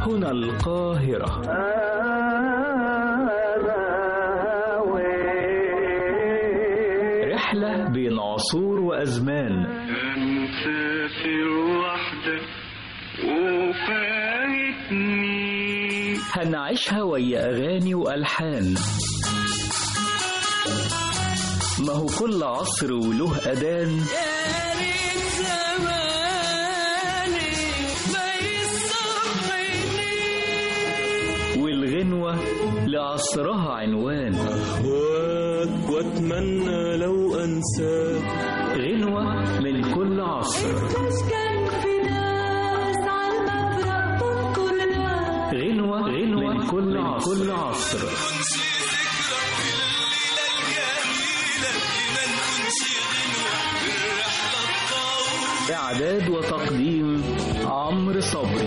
هنا القاهرة رحلة بين عصور وأزمان مسافر وحدك وفايتني هنعيشها ويا أغاني وألحان ما هو كل عصر وله أذان يا ريت زماني ما يصحيني والغنوة لعصرها عنوان أهواك وأتمنى لو أنساك غنوة من كل عصر مش كان في ناس على المفرق تنكر ناس غنوة غنوة من كل عصر, كل عصر. إعداد وتقديم عمرو صبري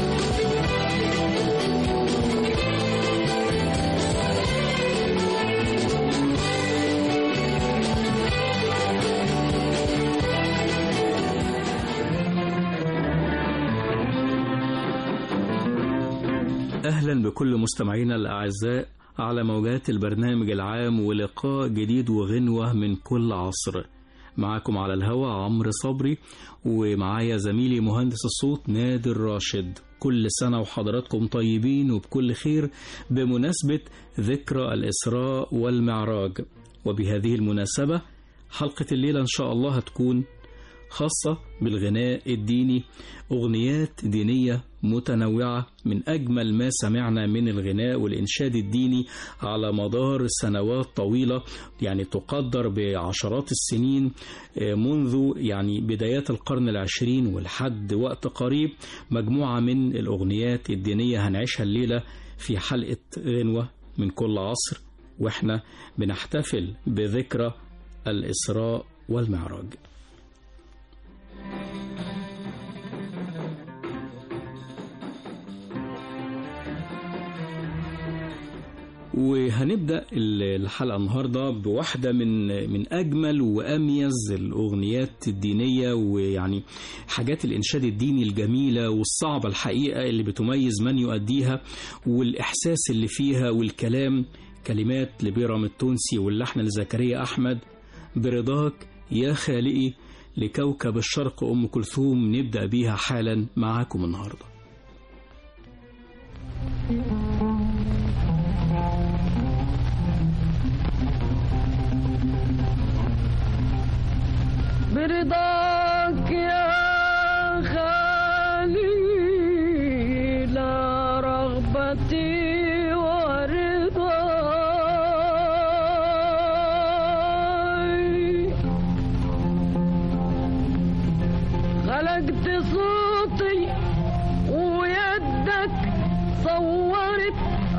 أهلا بكل مستمعينا الأعزاء على موجات البرنامج العام ولقاء جديد وغنوة من كل عصر معاكم على الهوا عمرو صبري ومعايا زميلي مهندس الصوت نادر راشد كل سنة وحضراتكم طيبين وبكل خير بمناسبة ذكرى الإسراء والمعراج وبهذه المناسبة حلقة الليلة إن شاء الله هتكون خاصة بالغناء الديني أغنيات دينية متنوعة من أجمل ما سمعنا من الغناء والإنشاد الديني على مدار سنوات طويلة يعني تقدر بعشرات السنين منذ يعني بدايات القرن العشرين ولحد وقت قريب مجموعة من الأغنيات الدينية هنعيشها الليلة في حلقة غنوة من كل عصر وإحنا بنحتفل بذكرى الإسراء والمعراج وهنبدأ الحلقة النهاردة بواحدة من من أجمل وأميز الأغنيات الدينية ويعني حاجات الإنشاد الديني الجميلة والصعبة الحقيقة اللي بتميز من يؤديها والإحساس اللي فيها والكلام كلمات لبيرام التونسي واللحن لزكريا أحمد برضاك يا خالقي لكوكب الشرق أم كلثوم نبدأ بيها حالا معاكم النهارده برضاك يا خالي لا رغبتي ورضاي خلقت صوتي ويدك صورت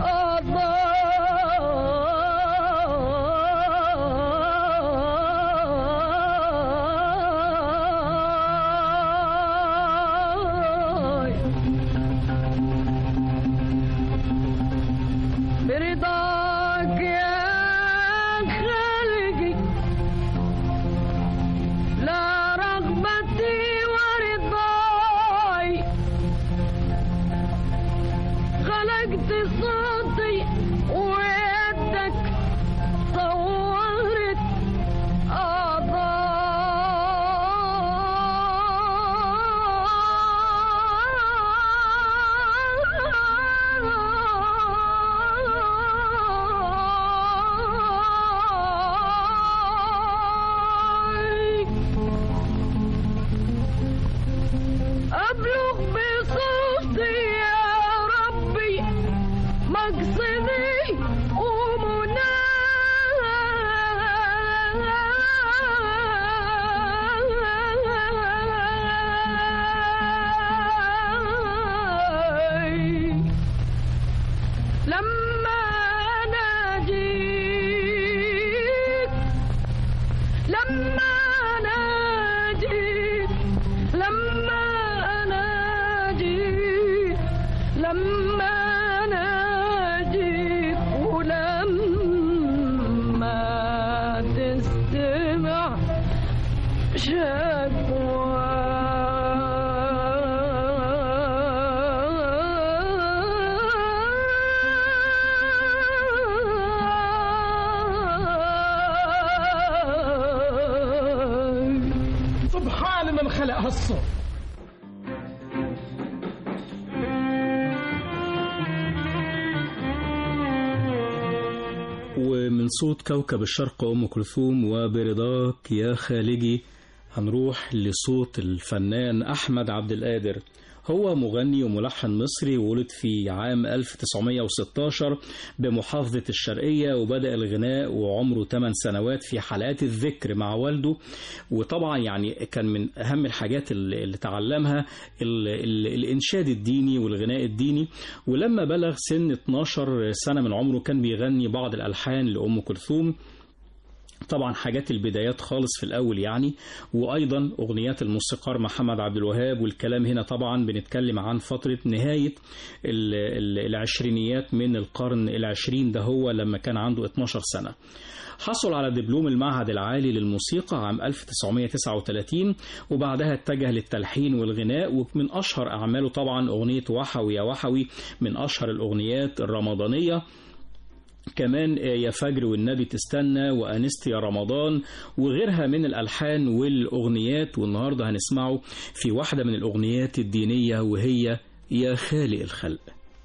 أعضاي برضاك يا خالقي لا رغبتي ورضاي خلقت صوتي ويدك صورت أعضاي أبلغ بصوتي يا ربي مقصدي ومناي لما ناجيك لما ناجيك لما ناجيك لما ناجيك ولما تستمع شكواي خلقها الصبح ومن صوت كوكب الشرق أم كلثوم وبرضاك يا خالجي هنروح لصوت الفنان أحمد عبد القادر هو مغني وملحن مصري ولد في عام 1916 بمحافظة الشرقية وبدأ الغناء وعمره 8 سنوات في حلقات الذكر مع والده وطبعا يعني كان من أهم الحاجات اللي اللي تعلمها ال ال الإنشاد الديني والغناء الديني ولما بلغ سن 12 سنة من عمره كان بيغني بعض الألحان لأم كلثوم طبعا حاجات البدايات خالص في الأول يعني وأيضا أغنيات الموسيقار محمد عبد الوهاب والكلام هنا طبعا بنتكلم عن فترة نهاية ال- ال- العشرينيات من القرن العشرين ده هو لما كان عنده 12 سنة حصل على دبلوم المعهد العالي للموسيقى عام 1939 وبعدها اتجه للتلحين والغناء ومن أشهر أعماله طبعا أغنية وحوي يا وحوي من أشهر الأغنيات الرمضانية كمان يا فجر والنبي تستنى وأنست يا رمضان وغيرها من الألحان والأغنيات والنهاردة هنسمعه في واحدة من الأغنيات الدينية وهي يا خالق الخلق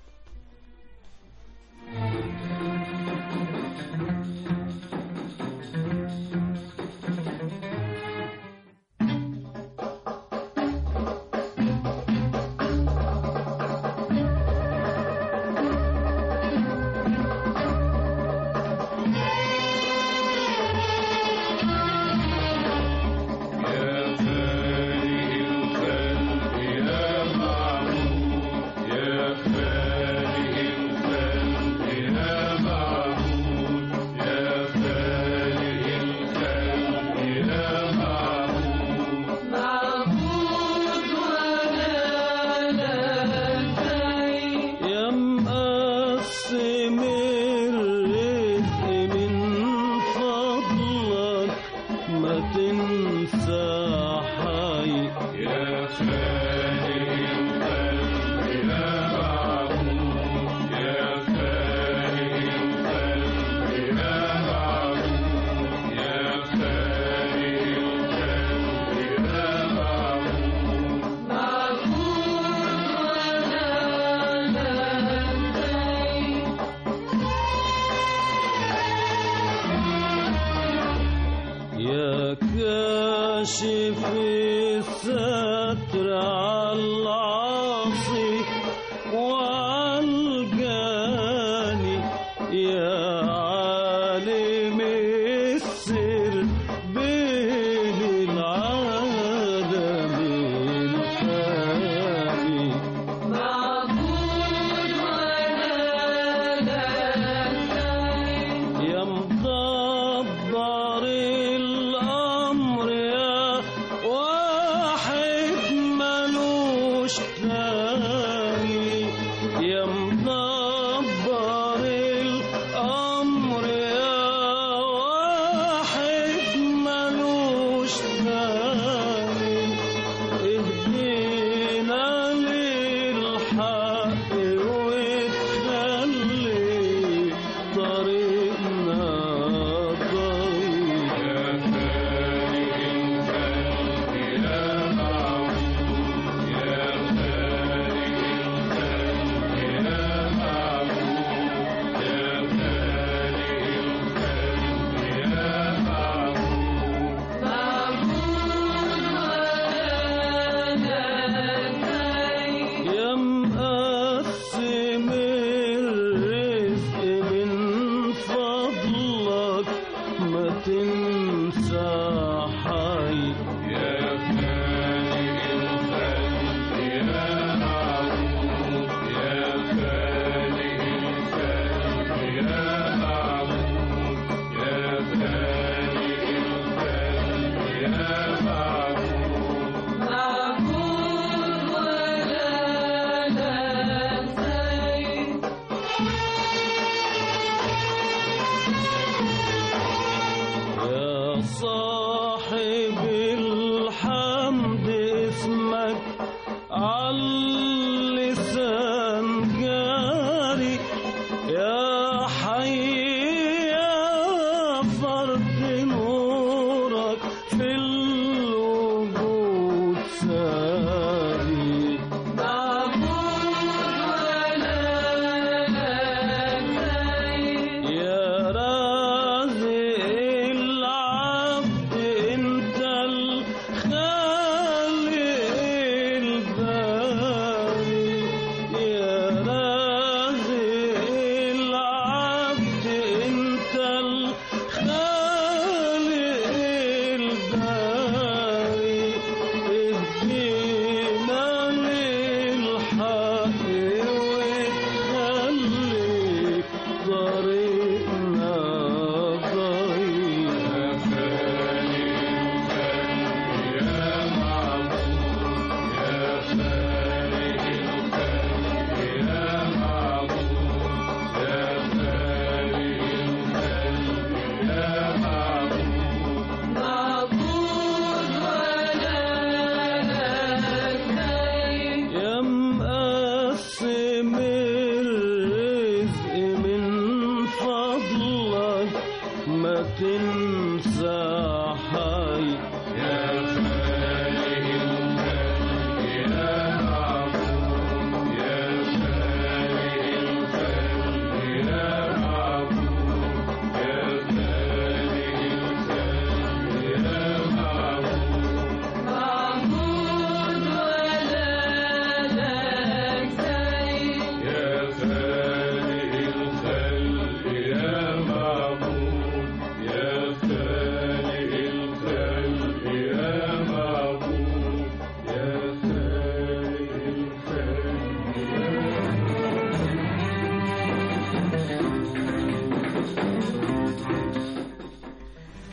يا خالق الخلق يا معبود يا خالق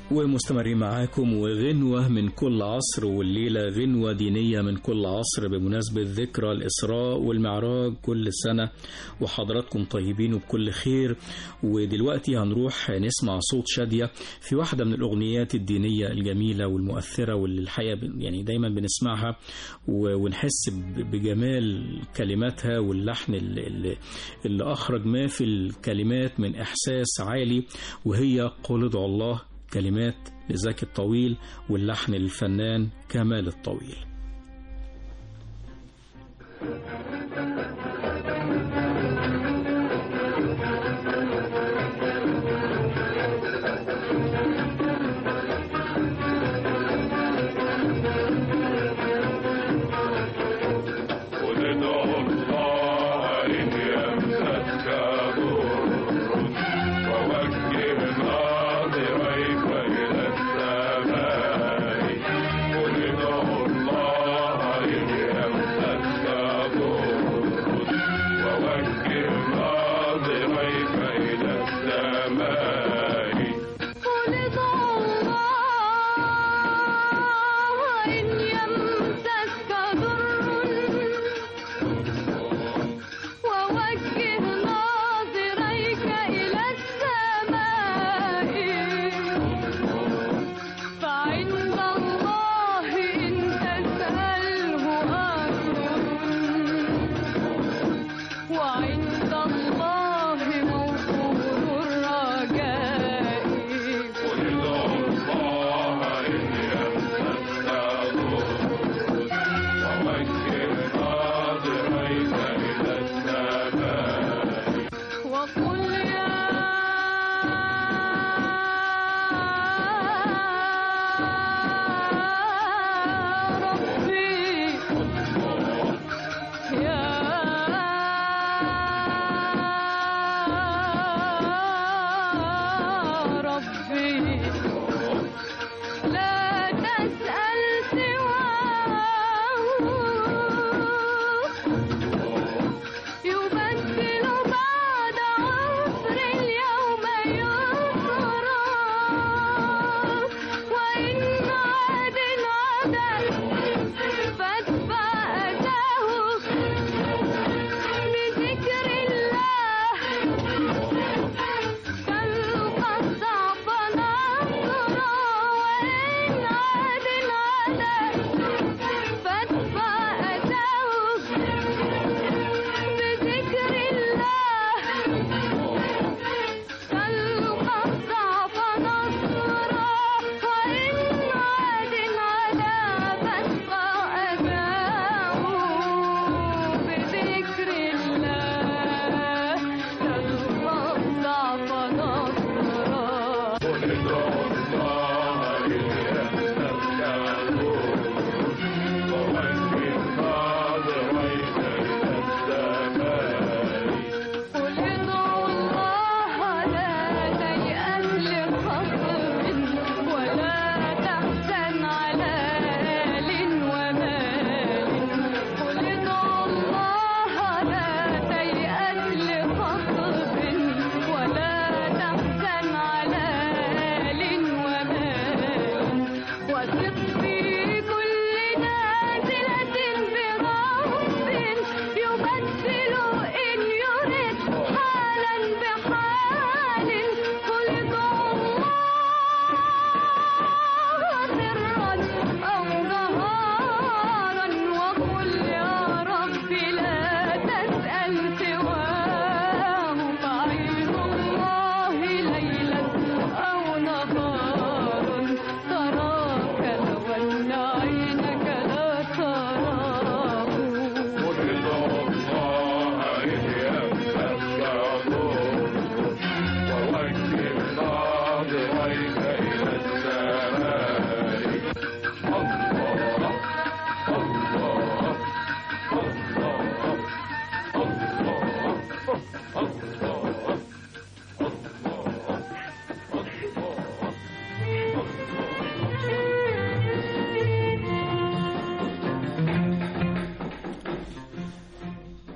ومستمرين معاكم وغنوة من كل عصر والليلة غنوة دينية من كل عصر بمناسبة ذكرى الإسراء والمعراج كل سنة وحضراتكم طيبين وبكل خير ودلوقتي هنروح نسمع صوت شادية في واحدة من الأغنيات الدينية الجميلة والمؤثرة واللي الحقيقة بن- يعني دايما بنسمعها و- ونحس ب- بجمال كلماتها واللحن اللي, اللي- اللي أخرج ما في الكلمات من إحساس عالي وهي قل ادعوا الله كلمات لزكي الطويل واللحن للفنان كمال الطويل قل ادعوا الله إن يمسسك ضر ووجه ناظريك إلى السماء قل ادعوا الله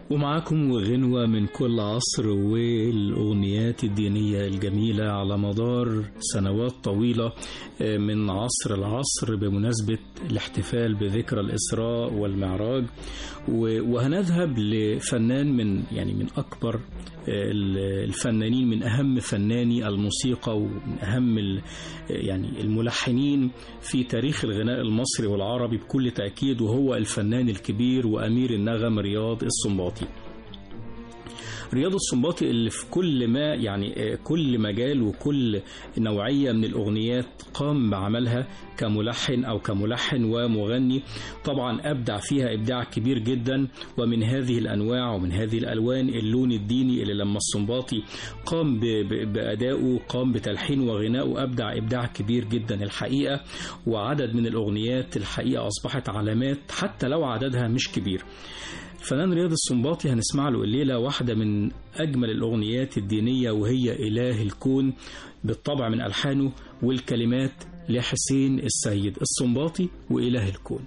ومعاكم غنوة من كل عصر والأغنيات الدينية الجميلة على مدار سنوات طويلة من عصر العصر بمناسبة الاحتفال بذكرى الإسراء والمعراج وهنذهب لفنان من يعني من أكبر الفنانين من أهم فناني الموسيقى ومن أهم يعني الملحنين في تاريخ الغناء المصري والعربي بكل تأكيد وهو الفنان الكبير وأمير النغم رياض السنباطي رياض السنباطي اللي في كل ما يعني كل مجال وكل نوعية من الأغنيات قام بعملها كملحن أو كملحن ومغني طبعا أبدع فيها إبداع كبير جدا ومن هذه الأنواع ومن هذه الألوان اللون الديني اللي لما السنباطي قام بأدائه قام بتلحين وغنائه أبدع إبداع كبير جدا الحقيقة وعدد من الأغنيات الحقيقة أصبحت علامات حتى لو عددها مش كبير الفنان رياض السنباطي هنسمع له الليلة واحدة من أجمل الأغنيات الدينية وهي إله الكون بالطبع من ألحانه والكلمات لحسين السيد السنباطي وإله الكون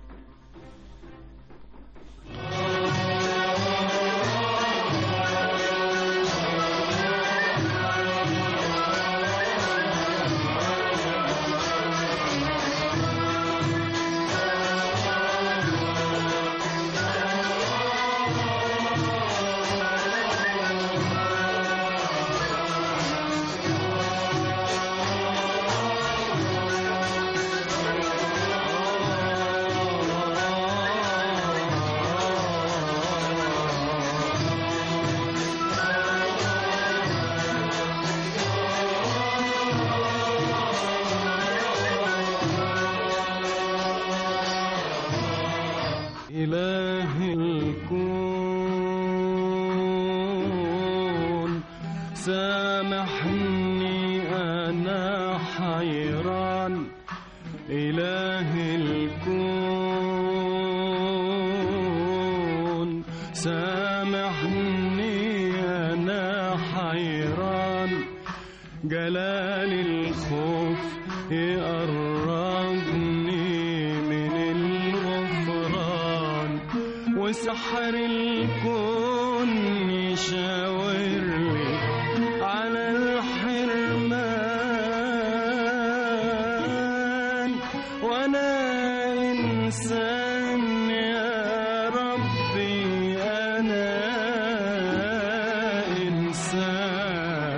إله الكون سامحني أنا حيران إله الكون سامحني أنا حيران جلال الخوف يقربني من الغفران وسحر الكون يشاور لي على الحرمان وانا انسان يا ربي انا انسان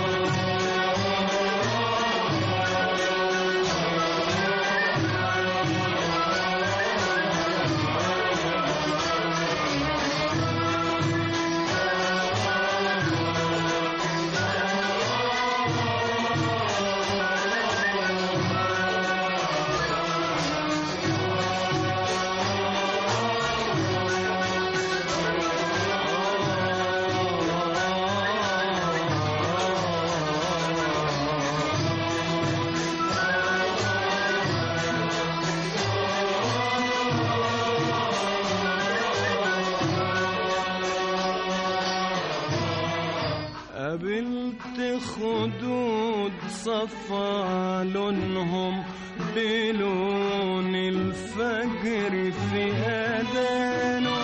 قابلت خدود صفا لونهم بلون الفجر في أذانه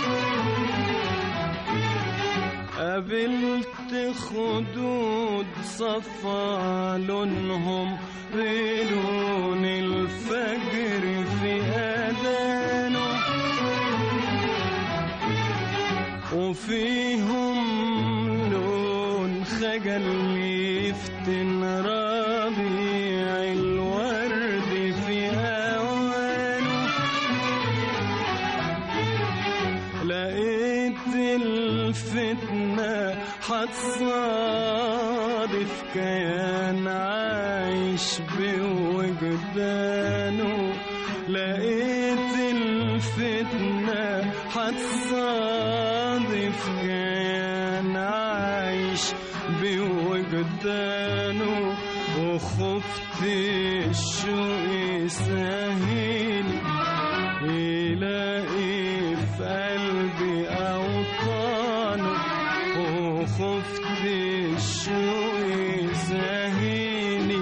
قابلت خدود صفا لونهم بلون الفجر في أذانه وفيهم لون خجل يفتن ربيع الورد في أوانه لقيت الفتنة حتصادف كيان عايش بوجدانه لقيت الفتنة حتصادف كيان عايش بوجدانه وخفت الشوق يسهل يلاقي في قلبي أوطانه وخفت الشوق يسهلني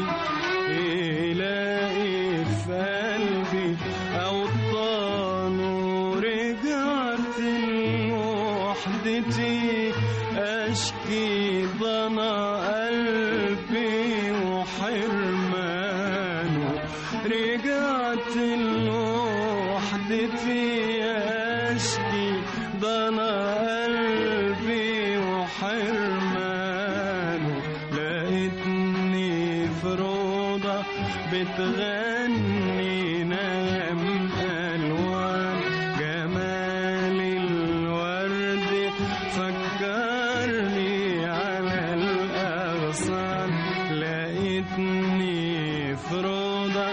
يلاقي في قلبي أوطانه رجعت أشكي ضنا قلبي وحرمانه رجعت لوحدتي أشكي ضنا قلبي وحرمانه لقيتني في روضة بتغني نغم ألوان جمال الورد فكرني على الأغصان لقيتني في روضة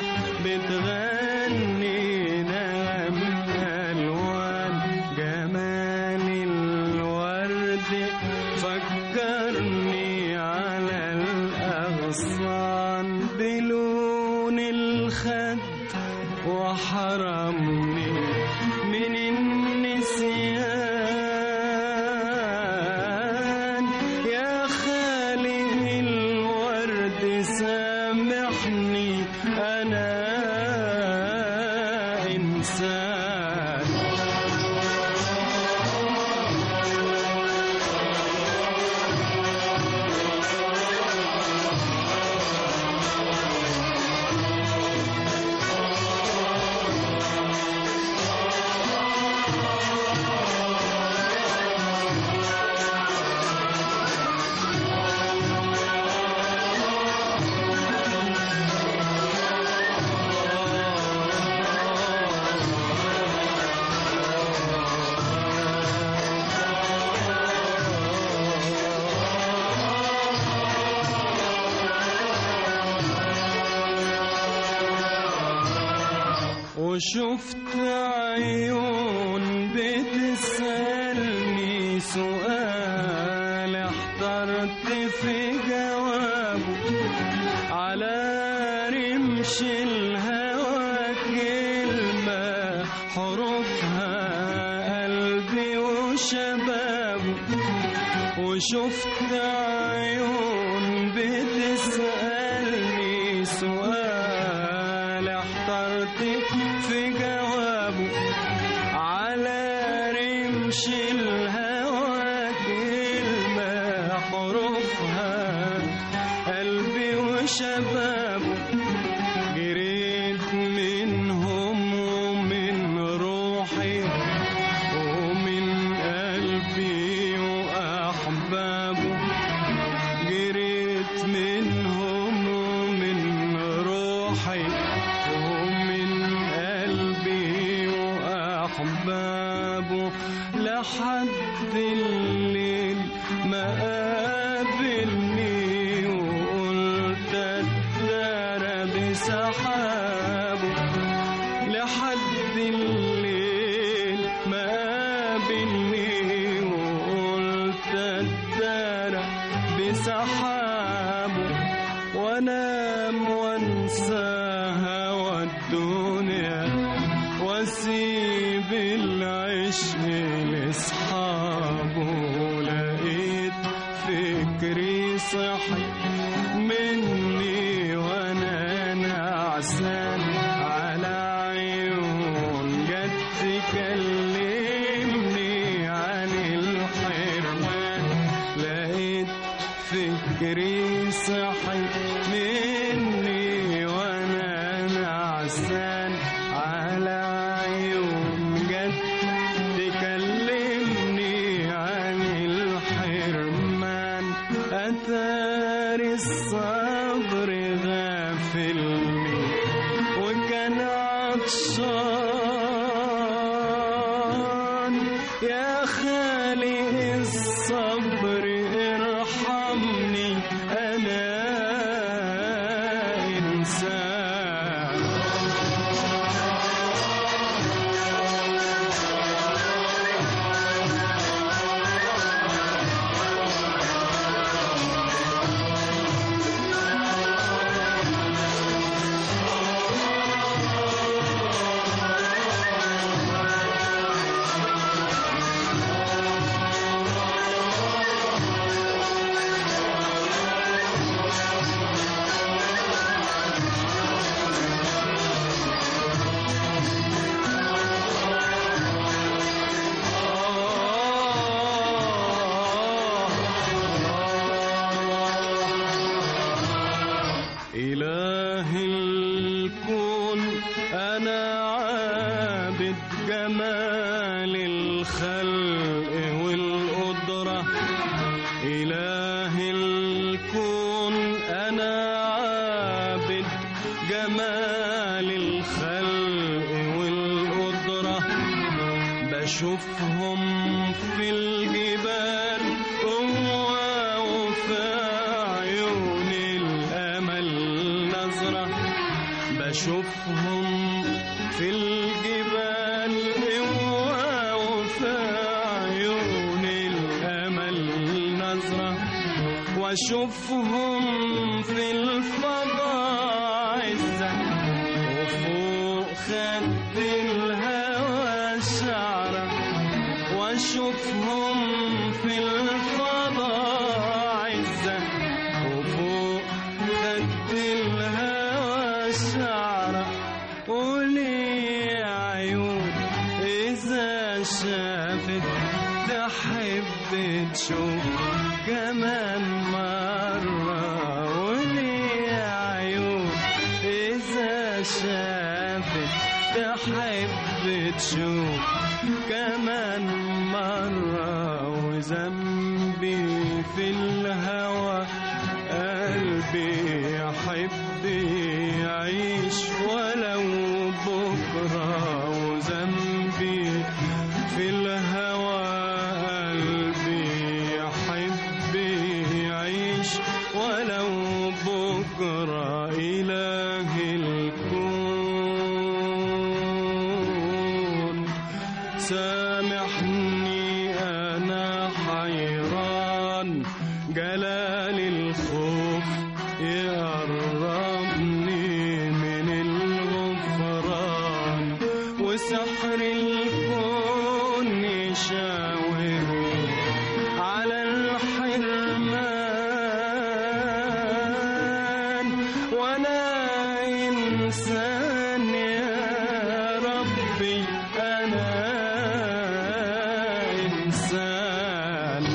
بتغني نغم ألوان جمال الورد فكرني على الأغصان بلون الخد وحرمني من النسيان يا خالق الورد سامحني أنا إنسان وشفت عيون بتسألني سؤال احترت في جوابه على رمش الهوى كلمة حروفها قلبي وشبابه وشفت عيون بتسألني سؤال احترت في جوابه على رمش الهوى كلمة حروفها قلبي وشبابه جريت منهم ومن روحي ومن قلبي وأحبابه جريت منهم ومن روحي ومن قلبي وأحبابه لحد الليل ما قابلني وقلت الدار بسحابه لحد الليل ما قابلني وقلت الدار بسحابه وانام وانسى هوى الدنيا واسيب العشق لاصحابه لقيت فكري صحي مني وانا نعسان على عيون جت تكلمني عن الحرمان لقيت فكري صحي مني وانا نعسان على عيون جت تكلمني عن الحرمان أثار الصبر غافلني وكان عطشان يا خالق الصبر ارحمني أنا إنسان Thank بشوفهم في الجبال قوة وفي عيون الأمل نظرة بشوفهم في الجبال قوة وفي عيون الأمل نظرة واشوفهم في الفضاء عزة وفوق خد الهوى شعرة واشوفهم في الفضاء عزة وفوق خد الهوى شعرة ولي عيون إذا شافت تحب تشوف كمان مرة ولي عيون إذا شافت تحب تشوف كمان مرة وذنبي في الهوى قلبي يحب يعيش ولو بكرة وذنبي في الهوى قلبي يحب يعيش ولو بكرة إله الكون سامحني أنا حيران جلال الخوف يقربني من الغفران وسحر الكون يشاورني على الحرمان وانا انسان يا ربي انا انسان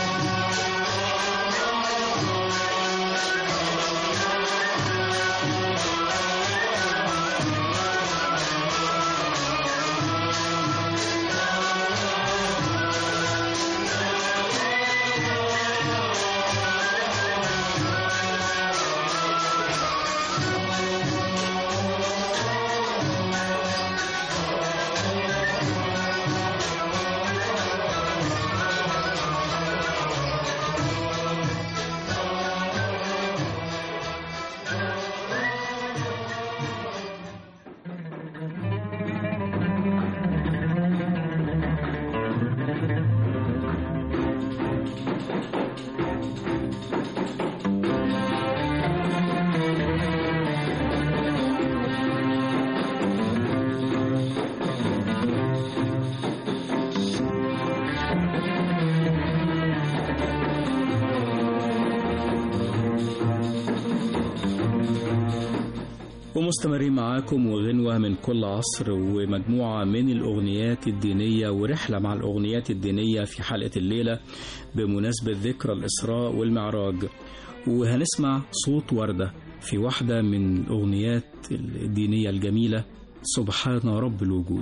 ومستمرين معاكم وغنوة من كل عصر ومجموعة من الأغنيات الدينية ورحلة مع الأغنيات الدينية في حلقة الليلة بمناسبة ذكرى الإسراء والمعراج وهنسمع صوت وردة في واحدة من الأغنيات الدينية الجميلة سبحان رب الوجود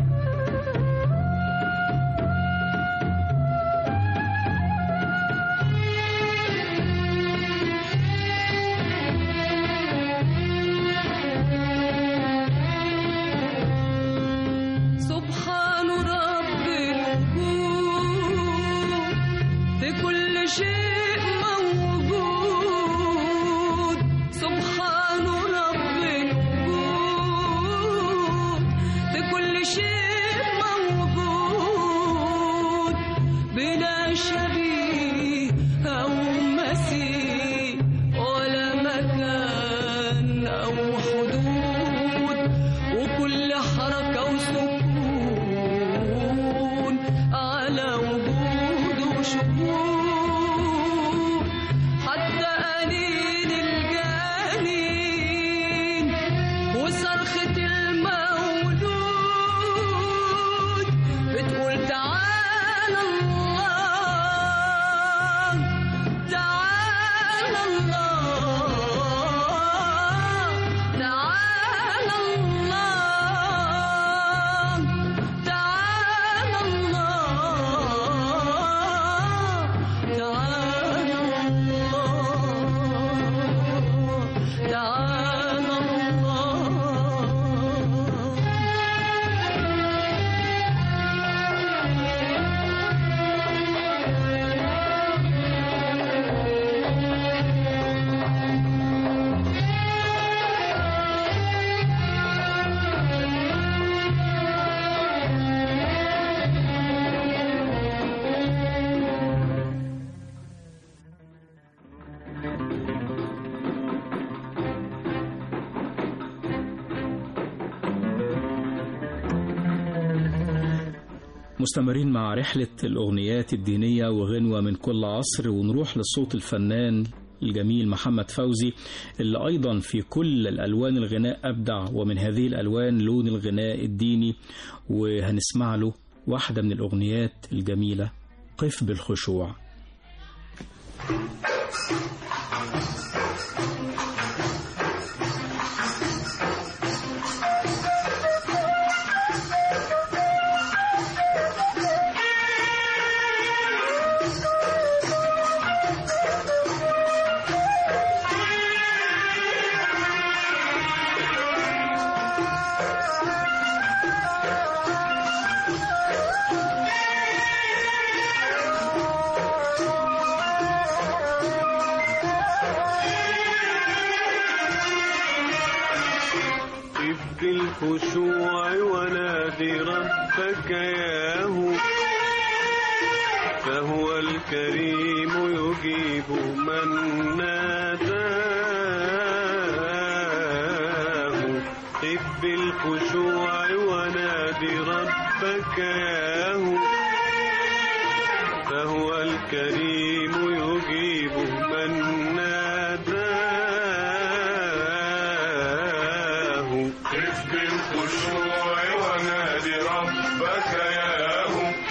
سبحان مستمرين مع رحلة الأغنيات الدينية وغنوة من كل عصر ونروح لصوت الفنان الجميل محمد فوزي اللي أيضا في كل الألوان الغناء أبدع ومن هذه الألوان لون الغناء الديني وهنسمع له واحدة من الأغنيات الجميلة قف بالخشوع قف بالخشوع ونادي ربك ياهو فهو الكريم يجيب من ناداه قف بالخشوع ونادي ربك ياهو فهو الكريم يجيب من ناداه قف بالخشوع ونادي ربك ياه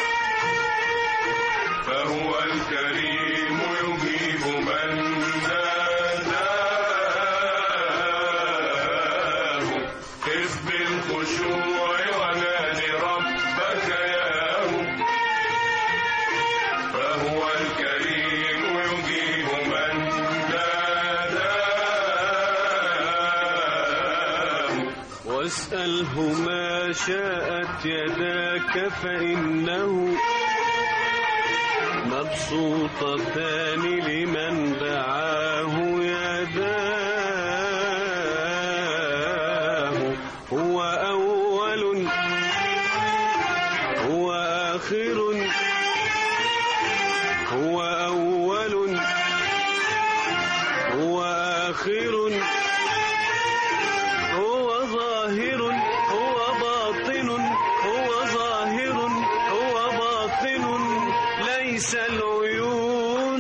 فهو الكريم يجيب من ناداه قف بالخشوع ونادي ربك ياه فهو الكريم يجيب من ناداه واسأله ما شاءت يداك فإنه مبسوطتان لمن دعاه يداه هو أول هو آخر هو أول هو آخر هو ظاهر هو باطن هو ظاهر هو باطن ليس العيون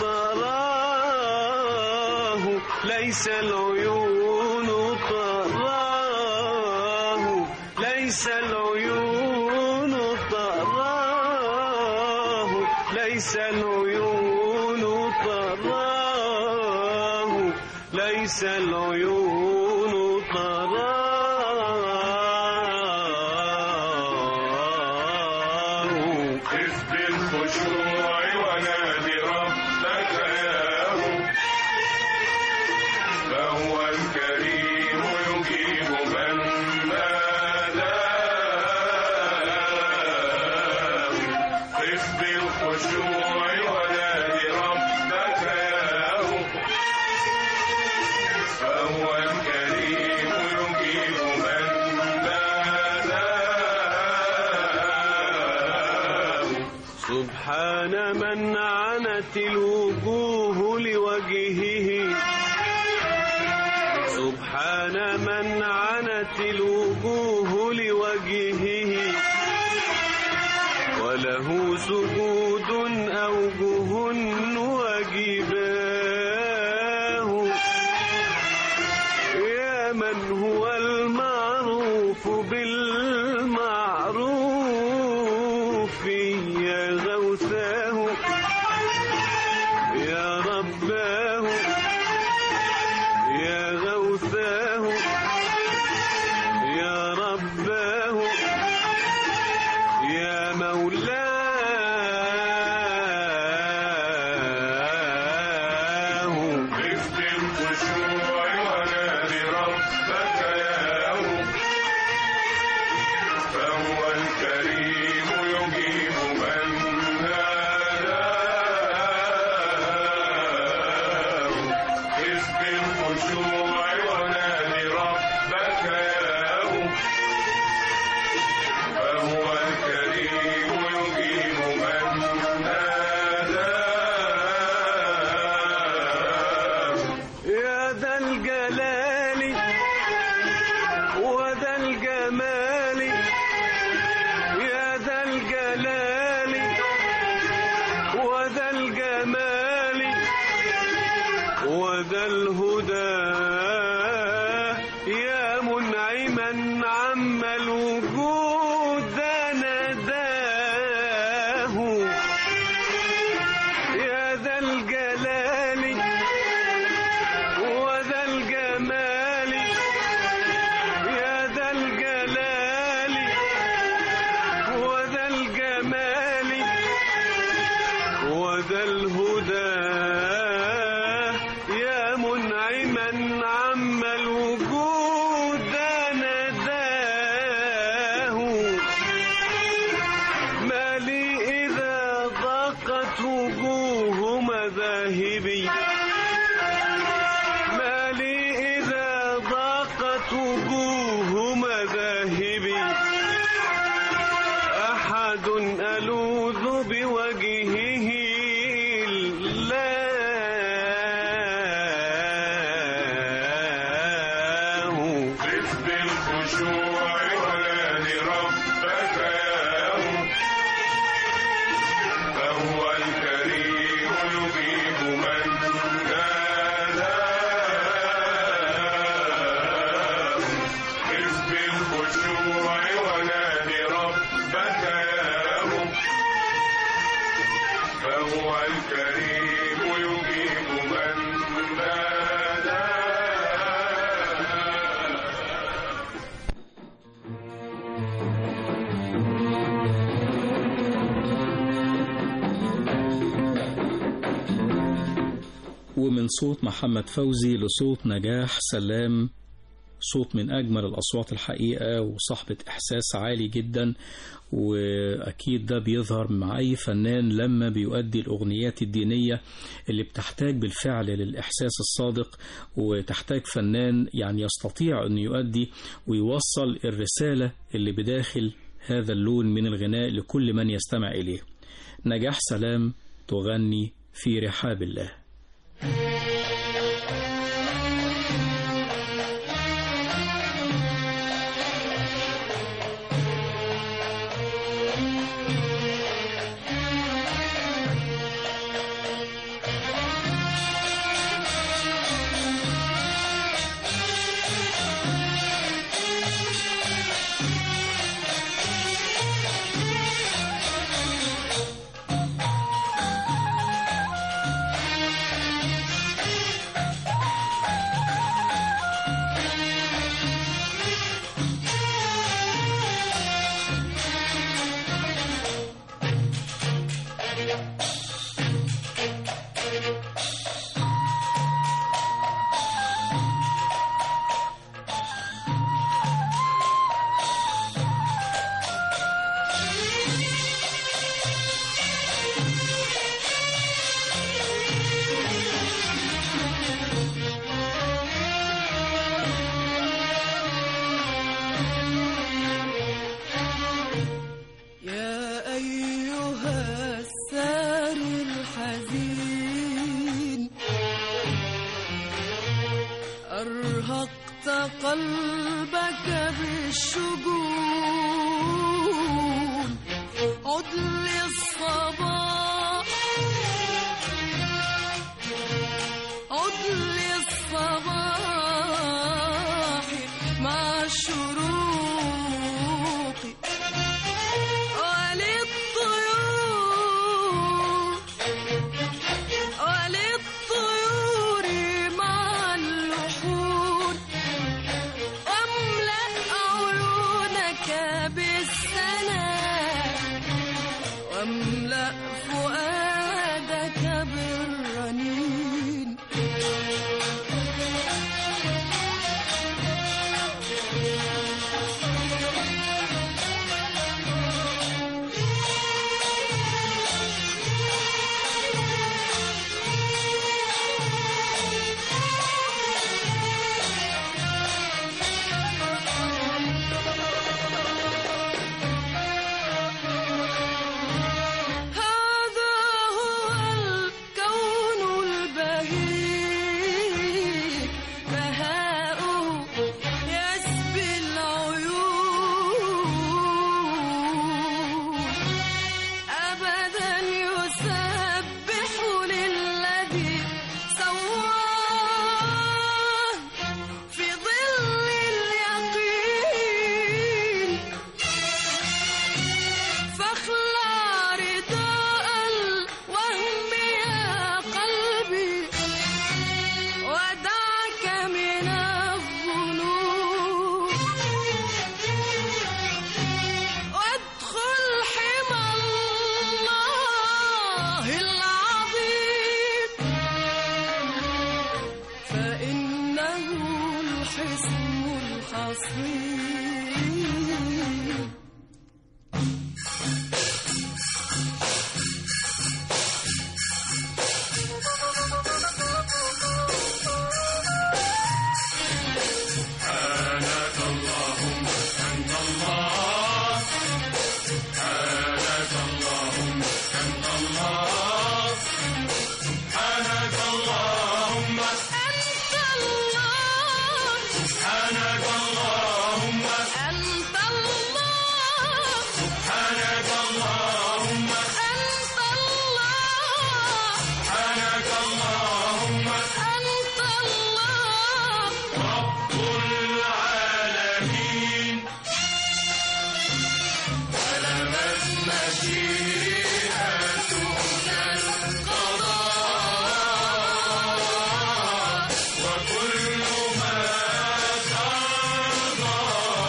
تراه ليس العيون تراه ليس العيون تراه ليس العيون تراه ليس العيون تراه قف بالخشوع ونادي ربك ياه فهو الكريم يجيب من ناداه قف بالخشوع ونادي ربك ياه فهو الكريم يجيب من ناداه سبحان من عنت الوجوه لوجهه سبحان من عنت الوجوه لوجهه وله سجود أوجه وجباه يا من هو المعروف بالمعروف يا غوثاه يا رباه يا غوثاه يا رباه يا مولاه قف بالخشوع ونادي ربك ياه وجوه مذاهبي أحد ألوذ بوجهه الله قف بالخشوع ونادي ربك ياهو فهو الكريم يجيب من ناداه قف بالخشوع ونادي ربك ياهو فهو الكريم يجيب من ناداه ومن صوت محمد فوزي لصوت نجاح سلام صوت من أجمل الأصوات الحقيقة وصاحبة إحساس عالي جدا وأكيد ده بيظهر مع أي فنان لما بيؤدي الأغنيات الدينية اللي بتحتاج بالفعل للإحساس الصادق وتحتاج فنان يعني يستطيع أن يؤدي ويوصل الرسالة اللي بداخل هذا اللون من الغناء لكل من يستمع إليه نجاح سلام تغني في رحاب الله يا أيها السار الحزين أرهقت قلبك بالشجون عد للصباح عد للصباح مع الشروق وللطيور وللطيور مع اللحون واملأ عيونك بالسلام واملأ فؤادك بالرنين هذا هو الكون البهيج بهاؤه يسبي العيون أبدا يسبح للذي سواه في ظل اليقين فاخلع رداء الوهم يا قلبي ودعك من الظنون وادخل حمى الله العظيم فإنه الحصن الحصين حان ملاهين سلامات مسيرتنا القضاء وكل ما ترضى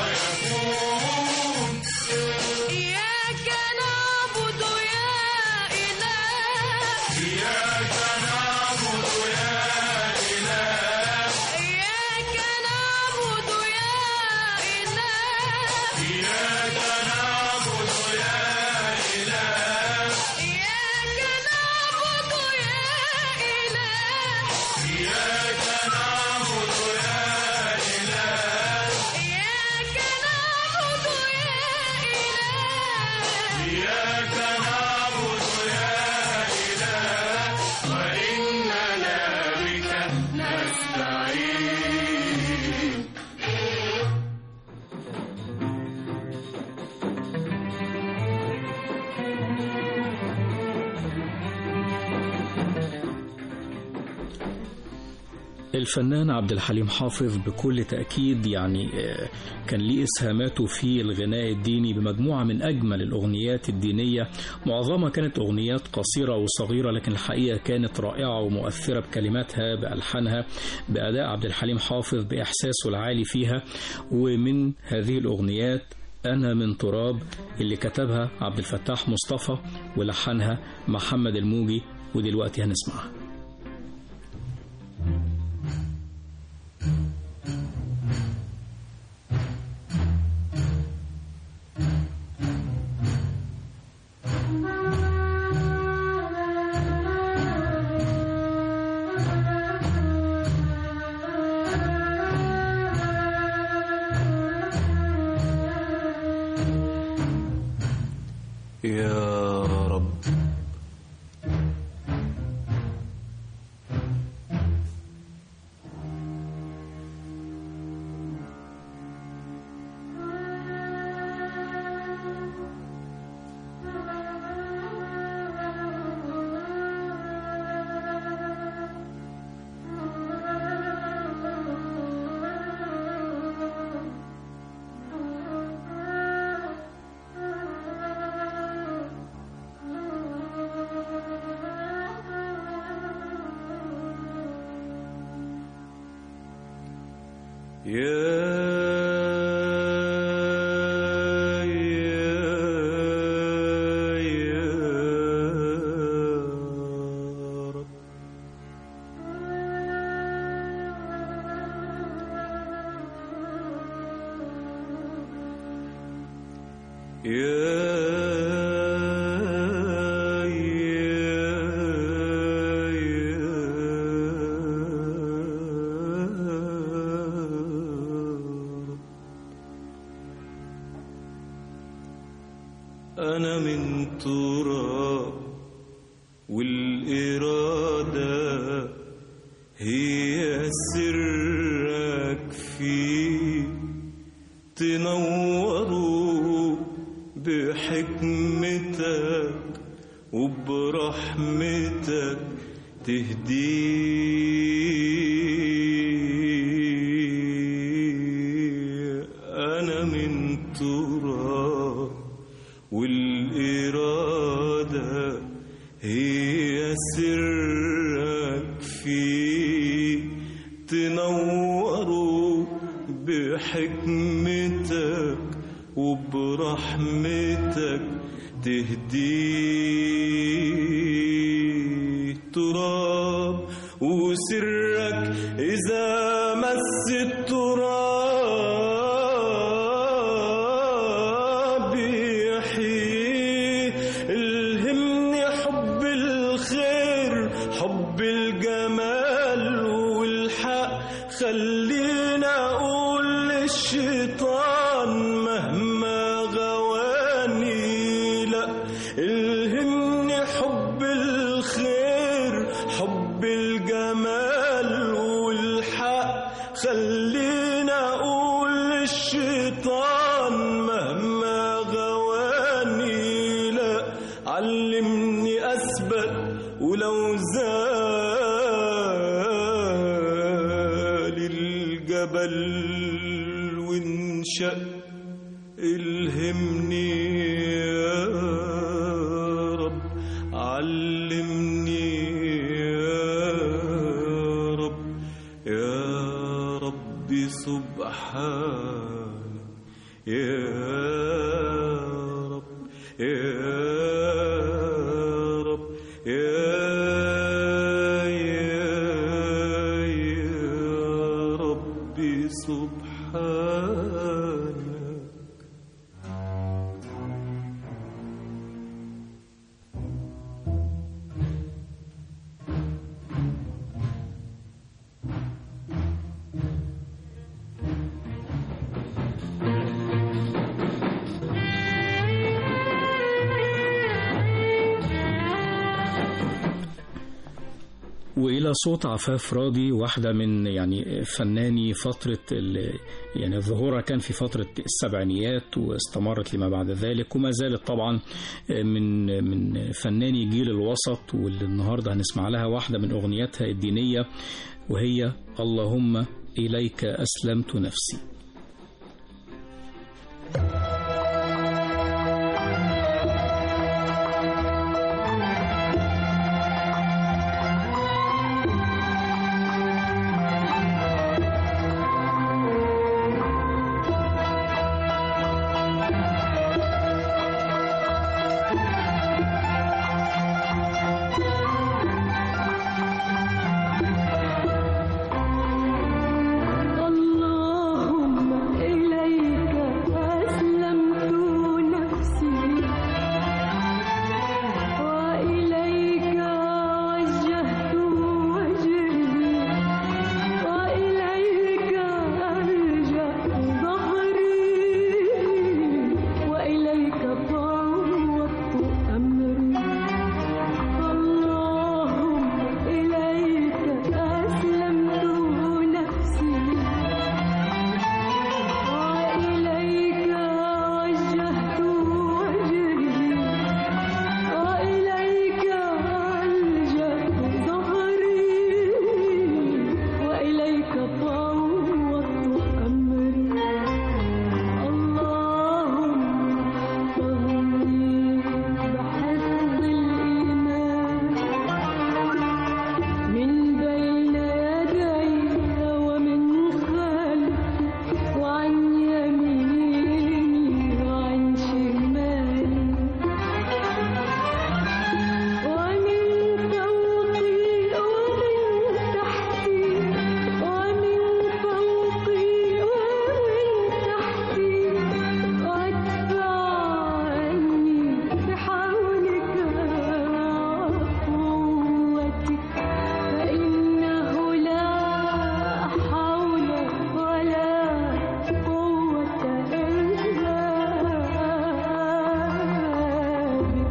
يكون إياك نعبد يا إله إياك نعبد يا إله إياك نعبد يا إله إياك نعبد يا إله إياك نعبد يا إله إياك نعبد يا إله إياك نعبد يا إله إياك نعبد يا إله وإننا بك نستعين الفنان عبد الحليم حافظ بكل تأكيد يعني آه، كان ليه إسهاماته في الغناء الديني بمجموعة من أجمل الأغنيات الدينية معظمها كانت أغنيات قصيرة وصغيرة لكن الحقيقة كانت رائعة ومؤثرة بكلماتها بألحانها بأداء عبد الحليم حافظ بإحساسه العالي فيها ومن هذه الأغنيات أنا من تراب اللي كتبها عبد الفتاح مصطفى ولحنها محمد الموجي ودلوقتي هنسمعها يا رب يا يا يا رب يا أنا من تراب والإرادة هي سرك فيه تنوروا بحكمتك وبرحمتك تهدي أنا من تراب والإرادة هي سرك فيه تنوروا بحكمتك وبرحمتك تهديه تراب وسرك إذا مس التراب يحييه الهمني حب الخير حب الجمال والحق خلينا أقول للشيطان مهما غواني لا الهمني حب الخير حب الجمال والحق خلينا أقول للشيطان مهما غواني لا علمني أثبت ولو زال الجبل والنيل انشق الهمني يا رب علمني يا رب يا ربي سبحانك يا رب يا رب يا يا يا ربي سبحانك والى صوت عفاف راضي واحده من يعني فناني فتره ال- يعني ظهورها كان في فتره السبعينيات واستمرت لما بعد ذلك وما زالت طبعا من من فناني جيل الوسط واللي النهارده هنسمع لها واحده من اغنياتها الدينيه وهي اللهم اليك اسلمت نفسي اللهم إليك أسلمت نفسي وإليك وجهت وجهي وإليك أرجع ظهري وإليك فوضت أمري اللهم إليك أسلمت نفسي وإليك وجهت وجهي وإليك ألجأ ظهري وإليك فوضت أمري اللهم اغني بحفظ الإيمان من بين يديك ومن خلفي وعن يميني وعن شمالي ومن فوقي ومن تحتي ومن فوقي ومن تحتي وادفع عني بحولك وقوتك فإنه لا حول ولا قوة إلا بك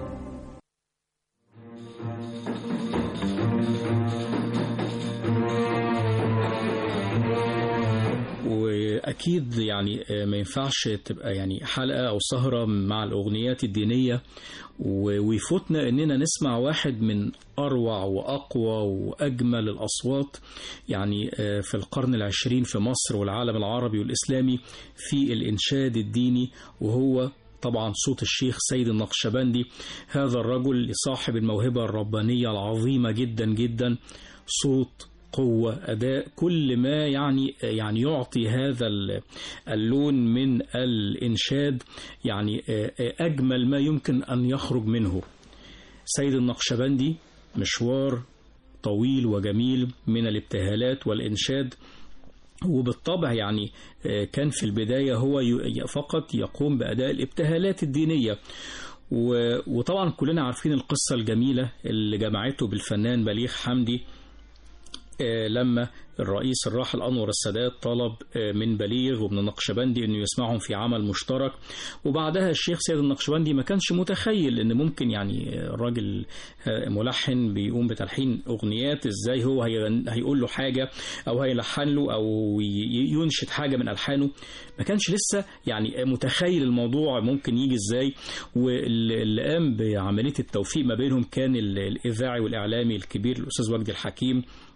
واكيد يعني آه، ما ينفعش تبقى يعني حلقه او سهره مع الاغنيات الدينيه و- ويفوتنا اننا نسمع واحد من اروع واقوى واجمل الاصوات يعني آه، في القرن العشرين في مصر والعالم العربي والاسلامي في الانشاد الديني وهو طبعا صوت الشيخ سيد النقشبندي هذا الرجل صاحب الموهبه الربانيه العظيمه جدا جدا صوت قوة أداء كل ما يعني يعني يعطي هذا ال- اللون من الإنشاد يعني أجمل ما يمكن أن يخرج منه سيد النقشبندي مشوار طويل وجميل من الابتهالات والإنشاد وبالطبع يعني آه، كان في البداية هو ي- فقط يقوم بأداء الابتهالات الدينية و- وطبعا كلنا عارفين القصة الجميلة اللي جمعته بالفنان بليغ حمدي آه، لما الرئيس الراحل أنور السادات طلب آه، من بليغ ومن النقشبندي أنه يسمعهم في عمل مشترك وبعدها الشيخ سيد النقشبندي ما كانش متخيل أن ممكن يعني آه، الراجل آه، ملحن بيقوم بتلحين أغنيات إزاي هو هيغن- هيقول له حاجة أو هيلحن له أو ي- ينشد حاجة من ألحانه ما كانش لسه يعني متخيل الموضوع ممكن يجي إزاي واللي قام بعملية التوفيق ما بينهم كان ال- الإذاعي والإعلامي الكبير الأستاذ وجدي الحكيم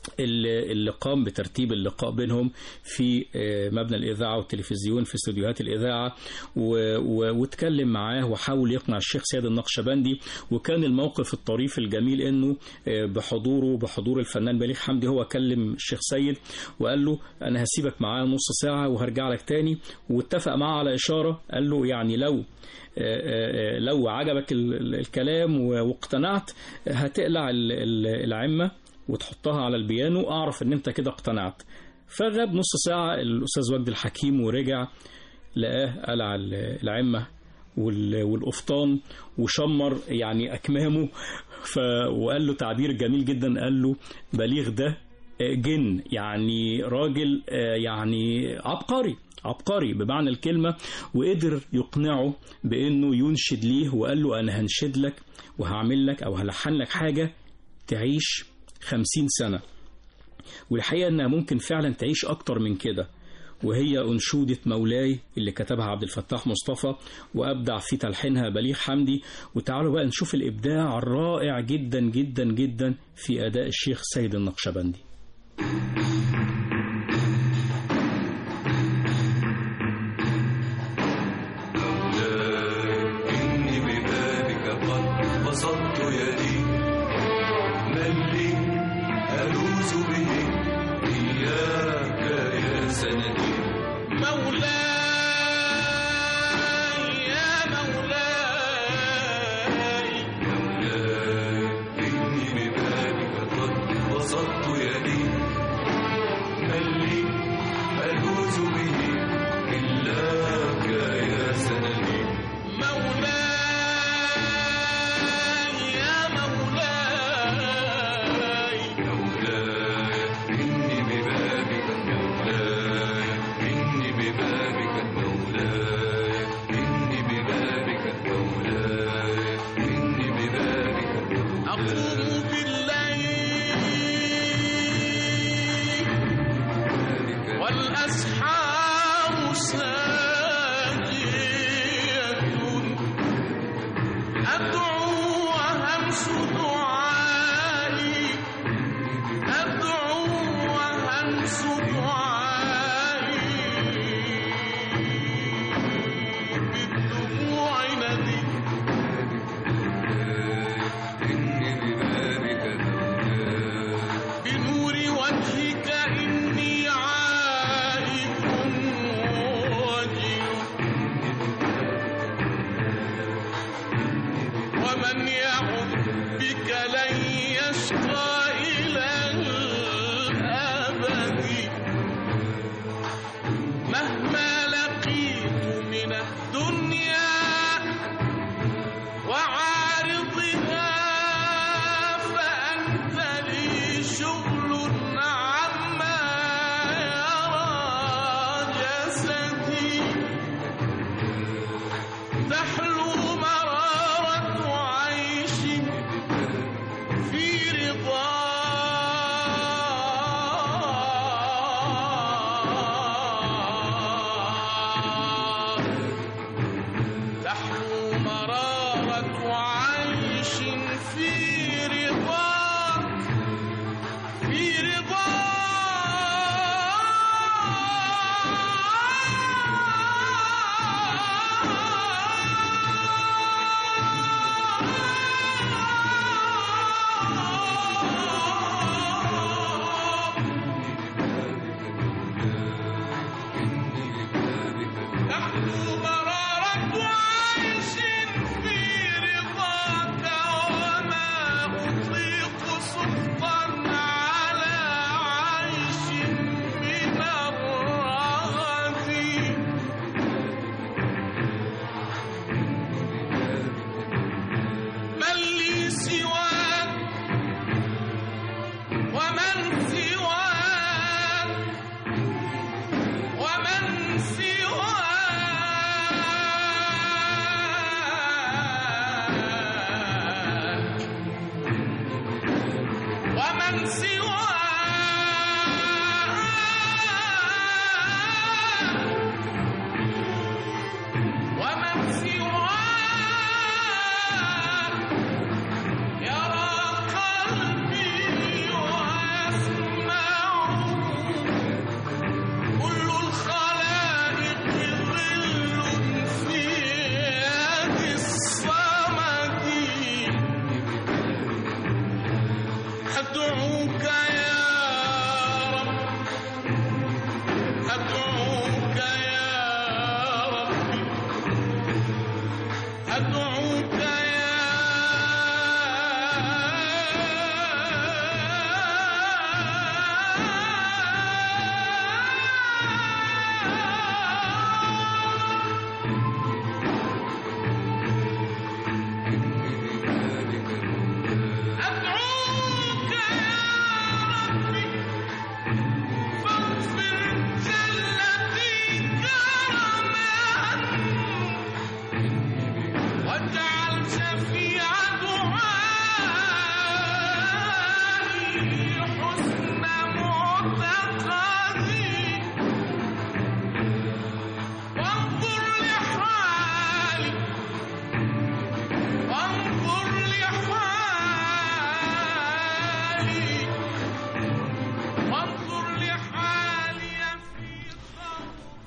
اللي اللي قام بترتيب اللقاء بينهم في آه، مبنى الإذاعة والتلفزيون في استوديوهات الإذاعة و- و- واتكلم معاه وحاول يقنع الشيخ سيد النقشبندي وكان الموقف الطريف الجميل إنه آه، بحضوره بحضور الفنان بليغ حمدي هو كلم الشيخ سيد وقال له أنا هسيبك معايا نص ساعة وهرجع لك تاني واتفق معاه على إشارة قال له يعني لو آه، آه، آه، لو عجبك ال- ال- الكلام و- واقتنعت هتقلع ال- ال- العمة وتحطها على البيانو اعرف ان انت كده اقتنعت فغاب نص ساعة الأستاذ وجدي الحكيم ورجع لقاه قلع ال- العمة وال- والقفطان وشمر يعني أكمامه ف... وقال له تعبير جميل جدا قال له بليغ ده جن يعني راجل آه، يعني عبقري عبقري بمعنى الكلمة وقدر يقنعه بأنه ينشد ليه وقال له أنا هنشد لك وهعمل لك أو هلحن لك حاجة تعيش خمسين سنة والحقيقة أنها ممكن فعلا تعيش أكتر من كده وهي أنشودة مولاي اللي كتبها عبد الفتاح مصطفى وأبدع في تلحينها بليغ حمدي وتعالوا بقى نشوف الإبداع الرائع جدا جدا جدا في أداء الشيخ سيد النقشبندي إني ببابك قد بسطت يدي من لي ألوذ به إياك يا سندي مولاي يا مولاي مولاي إني ببابك قد بسطت يدي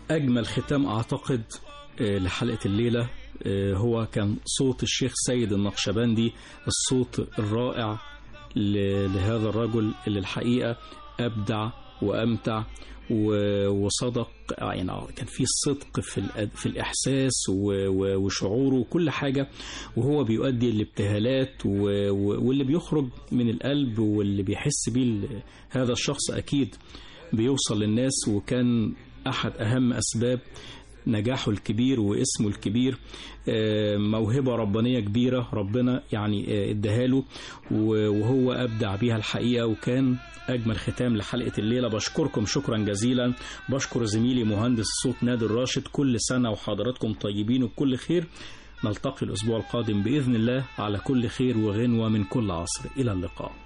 أجمل ختام أعتقد آه، لحلقة الليلة آه، هو كان صوت الشيخ سيد النقشبندي الصوت الرائع ل- لهذا الرجل اللي الحقيقة أبدع وأمتع و- وصدق يعني كان في صدق في الأد- في الإحساس و- و- وشعوره وكل حاجة وهو بيؤدي الابتهالات و- و- واللي بيخرج من القلب واللي بيحس بيه ال- هذا الشخص أكيد بيوصل للناس وكان أحد أهم أسباب نجاحه الكبير واسمه الكبير آه، موهبة ربانية كبيرة ربنا يعني آه، اداها له و- وهو أبدع بيها الحقيقة وكان أجمل ختام لحلقة الليلة بشكركم شكرا جزيلا بشكر زميلي مهندس الصوت نادر راشد كل سنة وحضراتكم طيبين وبكل خير نلتقي الأسبوع القادم بإذن الله على كل خير وغنوة من كل عصر إلى اللقاء